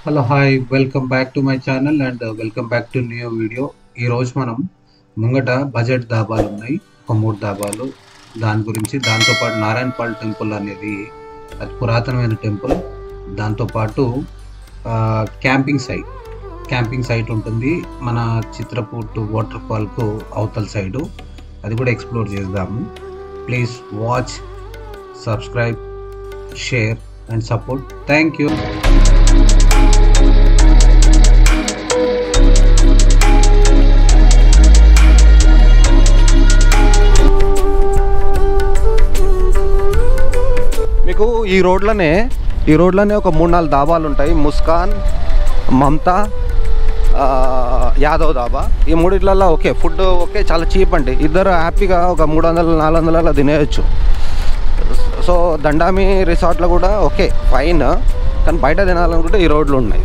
Hello hi welcome back to my channel and welcome back to new video ఈరోజు మనం ముంగట budget దాబాలు ఉన్నాయి ఒక మూడు దాబాలు దాని గురించి దాంతోపాటు నారాయణపాల్ టెంపుల్ అనేది అతి పురాతనమైన టెంపుల్ దాంతోపాటు ఆ, క్యాంపింగ్ సైట్ క్యాంపింగ్ సైట్ ఉంటుంది మన చిత్రకూట్ వాటర్ ఫాల్కు అవతల సైడు అది కూడా ఎక్స్ప్లోర్ చేద్దాము please watch subscribe share and support thank you మీకు ఈ రోడ్లోనే ఈ రోడ్లోనే ఒక మూడు నాలుగు దాబాలు ఉంటాయి ముస్కాన్ మమతా ఆ, యాదవ్ దాబా ఈ మూడిట్లలో ఓకే ఫుడ్ ఓకే చాలా చీప్ అండి ఇద్దరు హ్యాపీగా ఒక మూడు వందలు నాలుగు వందలలో తినేయచ్చు సో దండామి రిసార్ట్లో కూడా ఓకే ఫైన్ కానీ బయట తినాలనుకుంటే ఈ రోడ్లు ఉన్నాయి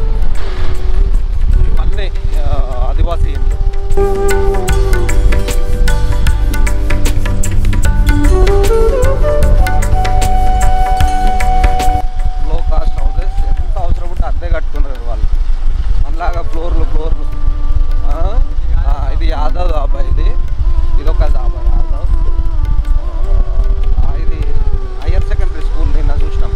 ఇవన్నీ ఆ, ఆదివాసీ ఇండ్లు లో కాస్ట్ హౌసెస్ ఎంత అవసరం ఉంటే అంతే కట్టుకున్నారు వాళ్ళు మనలాగా ఫ్లోర్లు ఫ్లోర్లు ఆ? ఆ, ఇది యాదవ్ దాబా ఇది ఇది ఒక దాబా యాదవ్ ఆ, ఇది హయ్యర్ సెకండరీ స్కూల్ నిన్న చూసినాం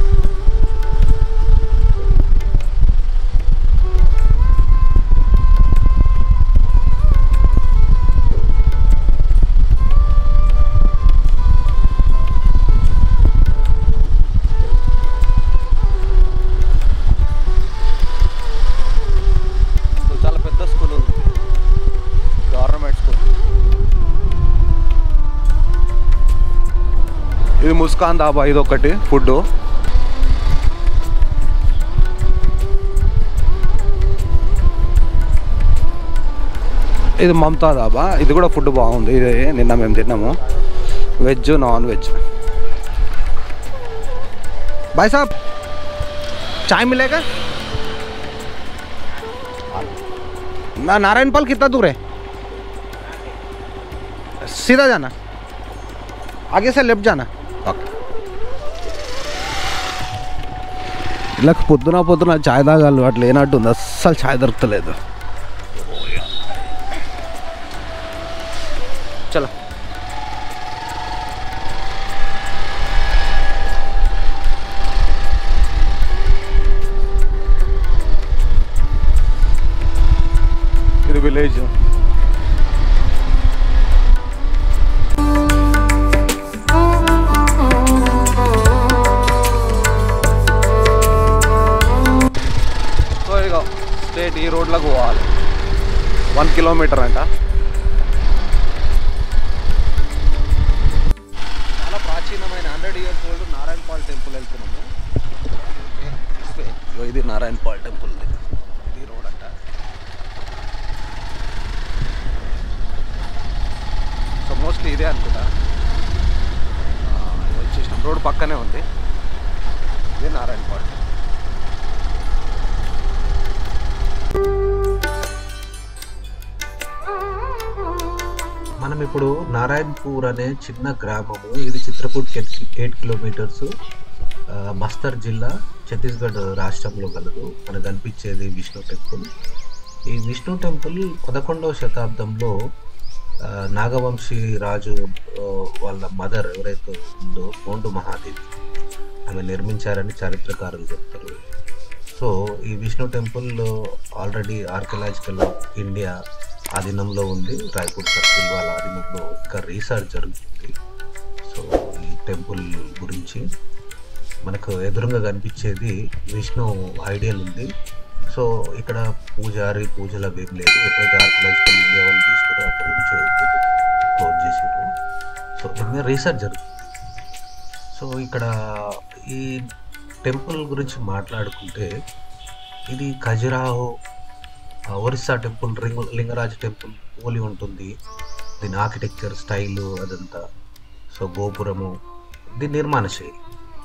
సో చాలా పెద్ద స్కూల్ ఉంది గవర్నమెంట్ స్కూల్ ఇది ముస్కాన్ దాబా ఇది ఒకటి ఫుడ్ ఇది మమతా దాబా ఇది కూడా ఫుడ్ బాగుంది ఇది నిన్న మేము తిన్నాము వెజ్ నాన్ వెజ్ भाई साहब चाय मिलेगा ना नारायण पाल कितना दूर है सीधा जाना आगे से लेफ्ट जाना ఇలా పొద్దున పొద్దున ఛాయ్ తాగాలి అట్లా లేనట్టుంది అస్సలు ఛాయ్ దొరకలేదు చలో ఇది విలేజ్ సో ఇక స్ట్రేట్ ఈ రోడ్లకు పోవాలి వన్ కిలోమీటర్ అంట చాలా ప్రాచీనమైన hundred years old Narayan Pal temple వెళ్తున్నాము ఇగో ఇది నారాయణ పాల్ టెంపుల్ ఇది రోడ్ అంట సో మోస్ట్లీ ఇదే అనుకుంటా ఆ, ఇది వచ్చేసినాం రోడ్ పక్కనే ఉంది ఇదే నారాయణ పాల్ మనం ఇప్పుడు నారాయణపూర్ అనే చిన్న గ్రామము ఇది చిత్రకూట్ ఎయిట్ కిలోమీటర్స్ ఆ, బస్తర్ జిల్లా ఛత్తీస్గఢ్ రాష్ట్రంలో గలదు మనకు కనిపించేది విష్ణు టెంపుల్ ఈ విష్ణు టెంపుల్ పదకొండవ శతాబ్దంలో ఆ, నాగవంశీ రాజు ఆ, వాళ్ళ మదర్ ఎవరైతే ఉందో గోండు మహాదేవి ఆమె నిర్మించారని చరిత్రకారులు చెప్తారు సో ఈ Vishnu temple already archaeological India ఆధీనంలో ఉంది రాయపూర్ సర్కిల్ వాళ్ళ ఆధీనంలో ఇంకా రీసెర్చ్ జరుగుతుంది సో ఈ టెంపుల్ గురించి మనకు ఎదురుగా కనిపించేది విష్ణు ఐడియల్ ఉంది సో ఇక్కడ పూజారి పూజలు అవి ఏం లేదు ఎప్పుడైతే ఆర్కియలాజికల్ ఇండియా వాళ్ళు తీసుకురో అప్పటి నుంచి క్లోజ్ చేసారు సో దీని మీద రీసెర్చ్ జరుగుతుంది సో ఇక్కడ ఈ టెంపుల్ గురించి మాట్లాడుకుంటే ఇది ఖజురాహో ఆ, Orissa temple ring Lingaraj temple పోలి ఉంటుంది దీని ఆర్కిటెక్చర్ స్టైలు అదంతా సో గోపురము దీని నిర్మాణ శైలి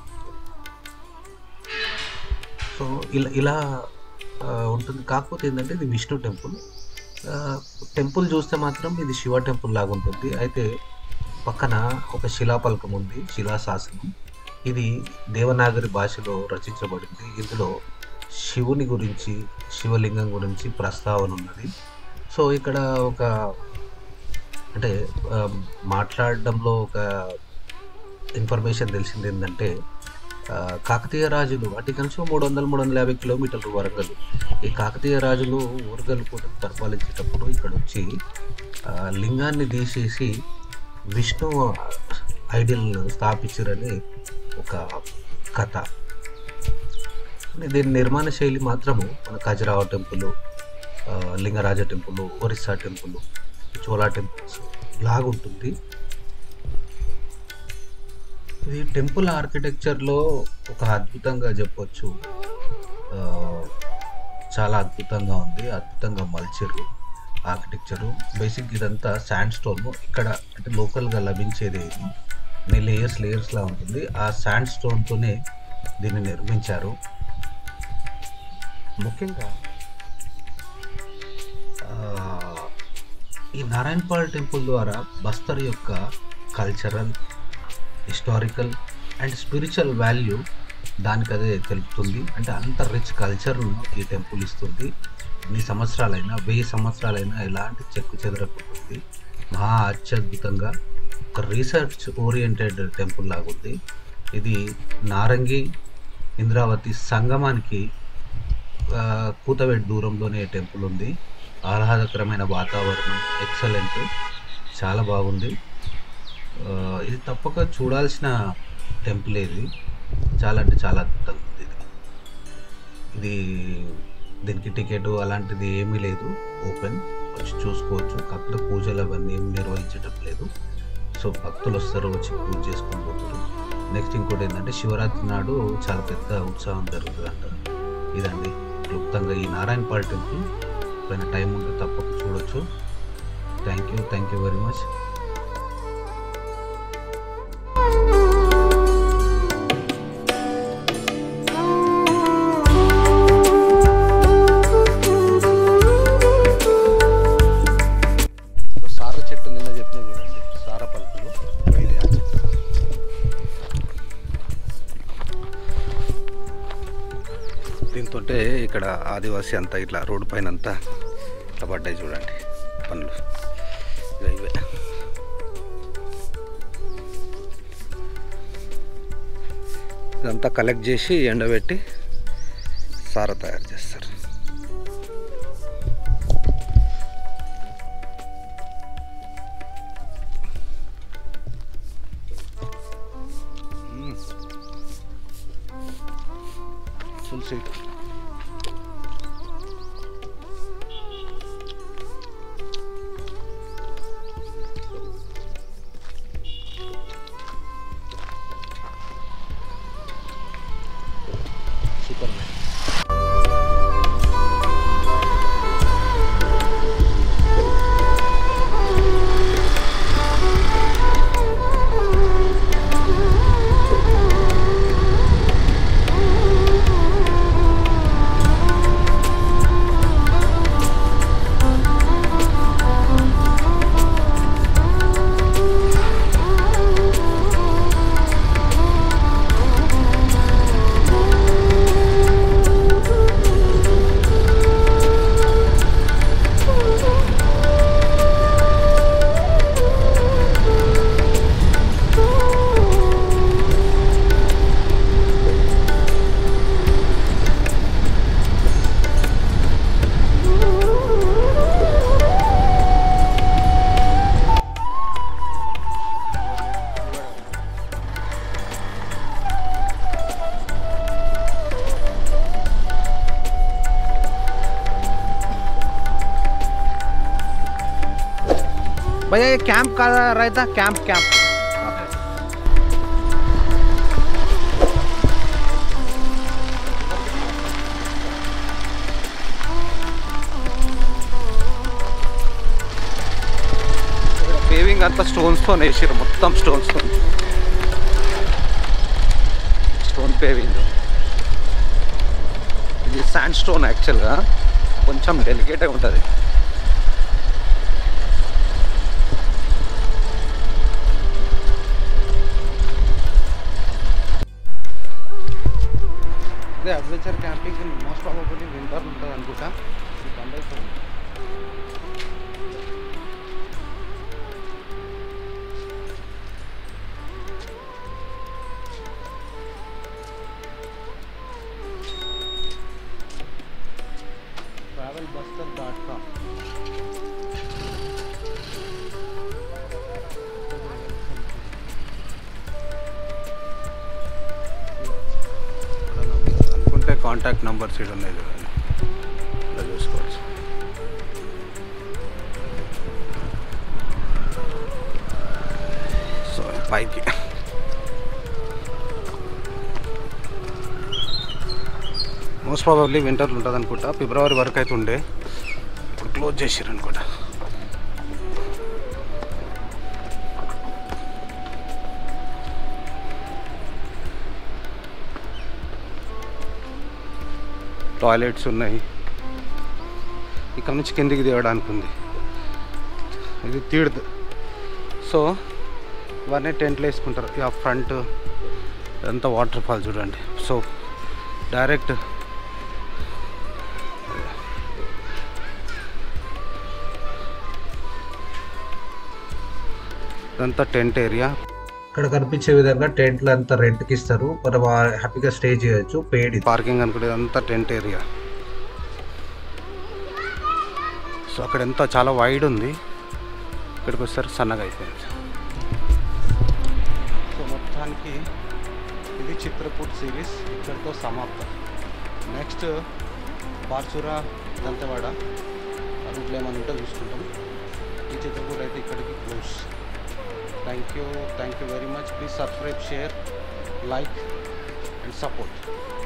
సో ఇలా ఇలా ఆ, ఉంటుంది కాకపోతే ఏంటంటే ఇది విష్ణు టెంపుల్ ఆ, టెంపుల్ చూస్తే మాత్రం ఇది శివ టెంపుల్ లాగా ఉంటుంది అయితే పక్కన ఒక శిలాపలకం ఉంది శిలాశాసనం ఇది దేవనాగరి భాషలో రచించబడింది ఇందులో శివుని గురించి శివలింగం గురించి ప్రస్తావన ఉన్నది సో ఇక్కడ ఒక అంటే ఆ, మాట్లాడడంలో ఒక ఇన్ఫర్మేషన్ తెలిసింది ఏంటంటే ఆ, కాకతీయ రాజులు వాటి కనీసం మూడు వందల మూడు వందల యాభై కిలోమీటర్లు వరంగల్ ఈ కాకతీయ రాజులు ఓరగల్ కూడా పరిపాలించేటప్పుడు ఇక్కడ వచ్చి ఆ, లింగాన్ని తీసేసి విష్ణు ఐడియల్ స్థాపించారని ఒక కథ దీని నిర్మాణ శైలి మాత్రము మన ఖజురాహో టెంపుల్ ఆ, Lingaraja temple Orissa temple Chola temples లాగుంటుంది ఇది టెంపుల్ ఆర్కిటెక్చర్లో ఒక అద్భుతంగా చెప్పొచ్చు ఆ, చాలా అద్భుతంగా ఉంది అద్భుతంగా మలిచారు ఆర్కిటెక్చరు బేసిక్ ఇదంతా శాండ్ స్టోన్ ఇక్కడ అంటే లోకల్గా లభించేది ఇది అన్ని లేయర్స్ లేయర్స్లా ఉంటుంది ఆ శాండ్ స్టోన్తోనే దీన్ని నిర్మించారు ముఖ్యంగా ఆ, ఈ నారాయణపాల్ టెంపుల్ ద్వారా బస్తర్ యొక్క cultural historical and spiritual value దానికి అదే తెలుపుతుంది అంటే అంత రిచ్ కల్చర్ను ఈ టెంపుల్ ఇస్తుంది ఎన్ని సంవత్సరాలైనా వెయ్యి సంవత్సరాలైనా ఎలాంటి చెక్కు చెదరకుంటుంది మహా అత్యద్భుతంగా ఒక రీసెర్చ్ ఓరియంటెడ్ టెంపుల్ లాగుంది ఇది నారంగి ఇంద్రావతి సంగమానికి ఆ, కూతవేట్ దూరంలోనే టెంపుల్ ఉంది ఆహ్లాదకరమైన వాతావరణం ఎక్సలెంట్ చాలా బాగుంది ఆ, ఇది తప్పక చూడాల్సిన టెంపుల్ ఇది చాలా అంటే చాలా అద్భుతంగా ఉంది ఇది ఇది దీనికి టికెట్ అలాంటిది ఏమీ లేదు ఓపెన్ వచ్చి చూసుకోవచ్చు కాకపోతే పూజలు అవన్నీ ఏమి నిర్వహించడం లేదు సో భక్తులు వస్తారు వచ్చి పూజ చేసుకొని పోతారు నెక్స్ట్ ఇంకోటి ఏంటంటే శివరాత్రి నాడు చాలా పెద్ద ఉత్సవం జరుగుతుందంట ఇదండి క్లుప్తంగా ఈ నారాయణపాల్ టెంపుల్ పైన టైం ఉంటే తప్పక చూడొచ్చు thank you thank you very much సార చెట్టు నిన్న చెప్పిన చూడండి సార పలుకులు ఇది ఆ చెట్టు. దీంతో ఇక్కడ ఆదివాసీ అంతా ఇట్లా రోడ్డు పైన అంతా ఇట్లా పడ్డాయి చూడండి పనులు ఇక ఇవే ఇదంతా కలెక్ట్ చేసి ఎండబెట్టి సార తయారు చేస్తారు ఫుల్ సీట్ సూపర్ भैया ये कैंप का रहता कैंप कैंप పేవింగ్ అంతా స్టోన్స్తో వేసారు మొత్తం స్టోన్స్తో స్టోన్ పేవింగ్ ఇది శాండ్ స్టోన్ యాక్చువల్గా కొంచెం డెలికేట్గా ఉంటుంది ఇది adventure camping most probably winter ఉంటుంది అనుకుంటా ఇది బంద్ అయిపోయింది ట్రావెల్ బస్టర్ డాట్ కామ్ అనుకుంటే కాంటాక్ట్ నెంబర్స్ ఇక్కడ ఉన్నాయి చూడండి ఇలా చూసుకోవచ్చు సో పైకి మోస్ట్ ప్రాబబ్లీ వింటర్లు ఉంటుంది అనుకుంటా ఫిబ్రవరి వరకు అయితే ఉండే ఇప్పుడు క్లోజ్ చేసారు అనుకుంటా టాయిలెట్స్ ఉన్నాయి ఇక్కడ నుంచి కిందికి దిగడానికి ఉంది ఇది తీడదు సో ఇవన్నీ టెంట్లు వేసుకుంటారు ఇక ఫ్రంట్ అంతా వాటర్ ఫాల్ చూడండి సో డైరెక్ట్ ఇదంతా టెంట్ ఏరియా ఇక్కడ కనిపించే విధంగా టెంట్లు అంతా రెంట్కి ఇస్తారు మనం ఆ- హ్యాపీగా స్టే చేయొచ్చు పెయిడ్ ఇది. పార్కింగ్ అనుకుంటే ఇదంతా టెంట్ ఏరియా సో అక్కడ ఎంత చాలా వైడ్ ఉంది ఇక్కడికి వచ్చేసరికి సన్నగా అయిపోయింది సో మొత్తానికి ఇది చిత్రకూట్ సిరీస్ ఇక్కడితో సమాప్తం నెక్స్ట్ పార్చురా దంతవాడ రూట్లో ఏమైనా ఉంటే చూసుకుంటాం ఈ చిత్రకూట్ అయితే ఇక్కడికి close thank you thank you very much please subscribe share like and support